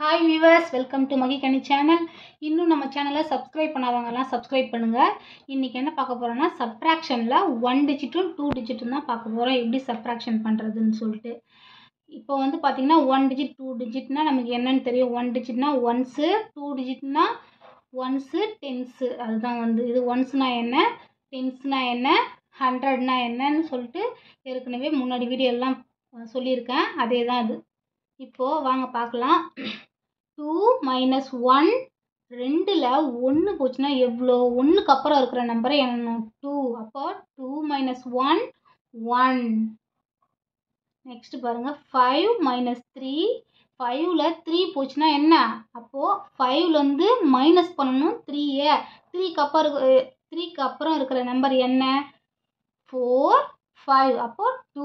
hi viewers welcome to Mahikani channel இன்னும் நம்ம சேனலை சப்ஸ்கிரைப் பண்ணாதவங்கலாம் சப்ஸ்கிரைப் பண்ணுங்கள் இன்றைக்கி என்ன பார்க்க போகிறோன்னா சப்ட்ராக்ஷனில் ஒன் டிஜிட்டும் டூ டிஜிட்டும் தான் பார்க்க போகிறோம் எப்படி சப்ட்ராக்ஷன் பண்ணுறதுன்னு சொல்லிட்டு இப்போ வந்து பார்த்திங்கன்னா ஒன் டிஜிட் டூ டிஜிட்னா நமக்கு என்னன்னு தெரியும் ஒன் டிஜிட்னா ஒன்ஸு டூ டிஜிட்னா ஒன்ஸு டென்ஸு அதுதான் வந்து இது ஒன்ஸ்னா என்ன டென்ஸ்னா என்ன ஹண்ட்ரட்னா என்னன்னு சொல்லிட்டு ஏற்கனவே முன்னாடி வீடியோ எல்லாம் சொல்லியிருக்கேன் அதே தான் அது இப்போது வாங்க பார்க்கலாம் டூ மைனஸ் ஒன் ரெண்டில் ஒன்று போச்சுன்னா எவ்வளோ ஒன்றுக்கு அப்புறம் இருக்கிற நம்பரை எண்ணணும் டூ அப்போ two minus one one next பாருங்கள் ஃபைவ் மைனஸ் த்ரீ ஃபைவ்ல த்ரீ போச்சுன்னா என்ன அப்போது ஃபைவ்லேருந்து மைனஸ் பண்ணணும் த்ரீயை த்ரீக்கு அப்புறம் த்ரீக்கு அப்புறம் இருக்கிற நம்பர் என்ன ஃபோர் ஃபைவ் அப்போ டூ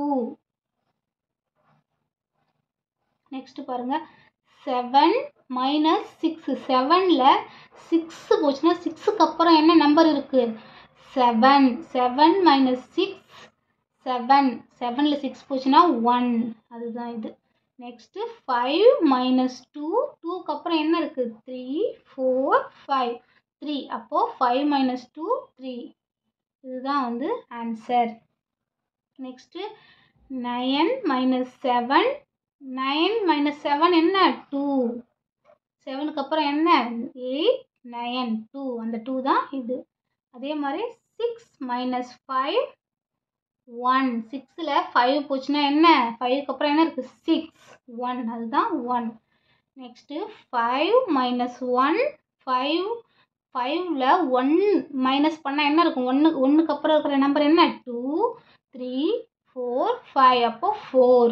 நெக்ஸ்ட் பாருங்க செவன் மைனஸ் சிக்ஸ் செவனில் சிக்ஸ் போச்சுன்னா சிக்ஸுக்கு அப்புறம் என்ன நம்பர் இருக்கு seven seven minus six seven செவனில் சிக்ஸ் போச்சுன்னா ஒன் அதுதான் இது நெக்ஸ்ட்டு ஃபைவ் மைனஸ் டூ டூக்கு அப்புறம் என்ன இருக்குது த்ரீ ஃபோர் ஃபைவ் த்ரீ அப்போது ஃபைவ் மைனஸ் டூ த்ரீ இதுதான் வந்து answer next nine minus seven nine minus seven என்ன டூ செவனுக்கு அப்புறம் என்ன எயிட் நயன் டூ அந்த டூ தான் இது அதே மாதிரி சிக்ஸ் மைனஸ் ஃபைவ் ஒன் சிக்ஸில் ஃபைவ் போச்சுன்னா என்ன ஃபைவ்க்கு அப்புறம் என்ன இருக்குது சிக்ஸ் ஒன் அதுதான் one next five minus one five ஃபைவ்ல ஒன் மைனஸ் பண்ணால் என்ன இருக்கும் ஒன்று ஒன்றுக்கு அப்புறம் இருக்கிற நம்பர் என்ன டூ த்ரீ ஃபோர் ஃபைவ் அப்போ ஃபோர்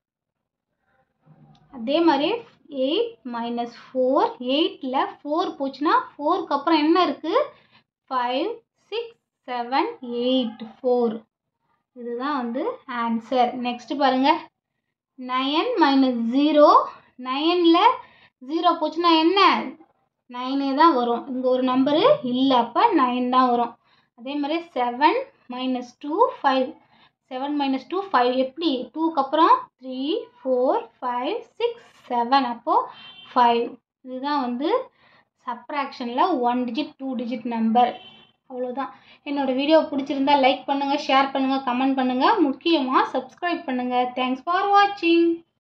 அதே மாதிரி எயிட் மைனஸ் ஃபோர் எயிட்டில் ஃபோர் போச்சுன்னா ஃபோருக்கு அப்புறம் என்ன இருக்குது five six seven eight four இதுதான் வந்து ஆன்சர் நெக்ஸ்ட் பாருங்கள் நயன் மைனஸ் ஜீரோ நயனில் ஜீரோ போச்சுன்னா என்ன நைனே தான் வரும் இங்கே ஒரு நம்பரு இல்லை அப்போ நைன் தான் வரும் அதே மாதிரி seven minus two five seven minus two five எப்படி டூக்கு அப்புறம் three four five six seven அப்போது ஃபைவ் இதுதான் வந்து சப்ராக்ஷனில் one digit two digit number அவ்வளோதான் என்னோடய வீடியோ பிடிச்சிருந்தா லைக் பண்ணுங்கள் ஷேர் பண்ணுங்கள் கமெண்ட் பண்ணுங்கள் முக்கியமாக சப்ஸ்கிரைப் பண்ணுங்கள் தேங்க்ஸ் ஃபார் வாட்சிங்